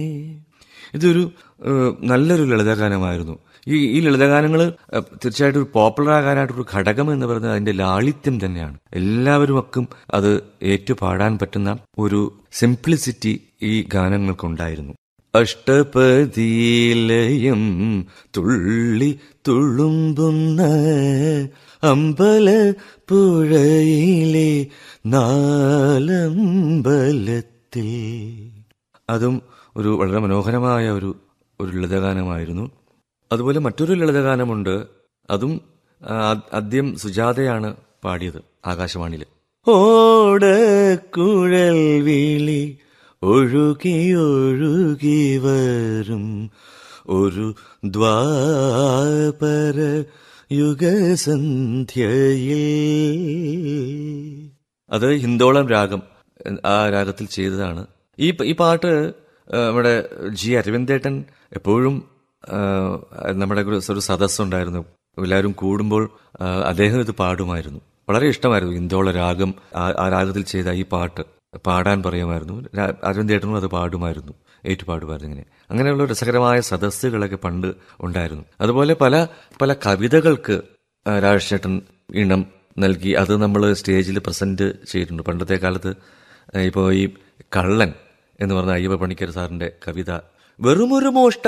ഇതൊരു ഏഹ്, നല്ലൊരു ലളിതഗാനമായിരുന്നു ഈ ഈ ലളിതഗാനങ്ങൾ തീർച്ചയായിട്ടും ഒരു പോപ്പുലർ ആകാനായിട്ടൊരു ഘടകം എന്ന് പറയുന്നത് അതിന്റെ ലാളിത്യം തന്നെയാണ് എല്ലാവരും ഒക്കെ അത് ഏറ്റുപാടാൻ പറ്റുന്ന ഒരു സിംപ്ലിസിറ്റി ഈ ഗാനങ്ങൾക്കുണ്ടായിരുന്നു അഷ്ടപതിയിലയം തുള്ളി തുളുമ്പുന്ന അമ്പല പുഴയിലെ നാലമ്പലത്തിൽ അതും ഒരു വളരെ മനോഹരമായ ഒരു ഒരു ലളിതഗാനമായിരുന്നു അതുപോലെ മറ്റൊരു ലളിതഗാനമുണ്ട് അതും ആ, ആദ്യം സുജാതയാണ് പാടിയത് ആകാശവാണിയിൽ ഓടക്കുഴൽ വിളി ഒഴുകി ഒഴുകി വരും ഒരു ദ്വാപര യുഗസന്ധ്യയിൽ അത് ഹിന്ദോളം രാഗം ആ രാഗത്തിൽ ചെയ്തതാണ് ഈ ഈ പാട്ട് ആ, നമ്മുടെ ജി അരവിന്ദേട്ടൻ എപ്പോഴും ആ, നമ്മുടെ ഒരു ഒരു സദസ്സുണ്ടായിരുന്നു എല്ലാവരും കൂടുമ്പോൾ ആ, അദ്ദേഹം ഇത് പാടുമായിരുന്നു വളരെ ഇഷ്ടമായിരുന്നു ഹിന്ദോള രാഗം ആ- ആ രാഗത്തിൽ ചെയ്ത ഈ പാട്ട് പാടാൻ പറയുമായിരുന്നു രാ- അരവിന്ദേട്ടനും അത് പാടുമായിരുന്നു ഏറ്റുപാടുമായിരുന്നു ഇങ്ങനെ അങ്ങനെയുള്ള രസകരമായ സദസ്സുകളൊക്കെ പണ്ട് ഉണ്ടായിരുന്നു അതുപോലെ പല പല കവിതകൾക്ക് ആ, രാജേഷേട്ടൻ ഈണം നൽകി അത് നമ്മൾ സ്റ്റേജിൽ പ്രസന്റ് ചെയ്തിട്ടുണ്ട് പണ്ടത്തെ കാലത്ത് ഇപ്പോൾ ഈ കള്ളൻ എന്ന് പറഞ്ഞ അയ്യപ്പ പണിക്കർ സാറിന്റെ കവിത വെറുമൊരു മോഷ്ട